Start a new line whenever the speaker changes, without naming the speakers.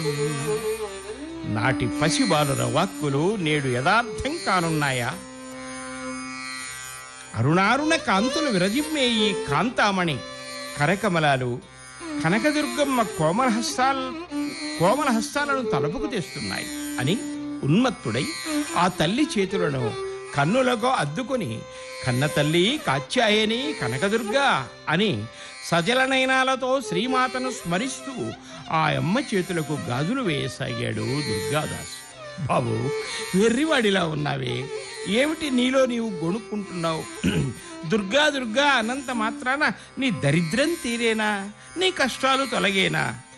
నాటి పసిబాలుర వాక్కులు నేడు యథార్థం కానున్నాయా అరుణారుణ కాంతులు విరజిమ్మే ఈ కాంతామణి కరకమలాలు కనకదుర్గమ్మ కోమల హస్తాల్ కోమల హస్తాలను తలుపుకు తెస్తున్నాయి అని ఉన్మత్తుడై ఆ తల్లి చేతులను కన్నులకు అద్దుకొని కన్న తల్లి కాచ్యాయని కనకదుర్గ అని సజల నయనాలతో శ్రీమాతను స్మరిస్తూ ఆ అమ్మ చేతులకు గాజులు వేయసాగాడు దుర్గాదాస్ బాబు వెర్రివాడిలా ఉన్నావే ఏమిటి నీలో నీవు గొణుక్కుంటున్నావు దుర్గా దుర్గా అనంత మాత్రాన నీ దరిద్రం తీరేనా నీ కష్టాలు తొలగేనా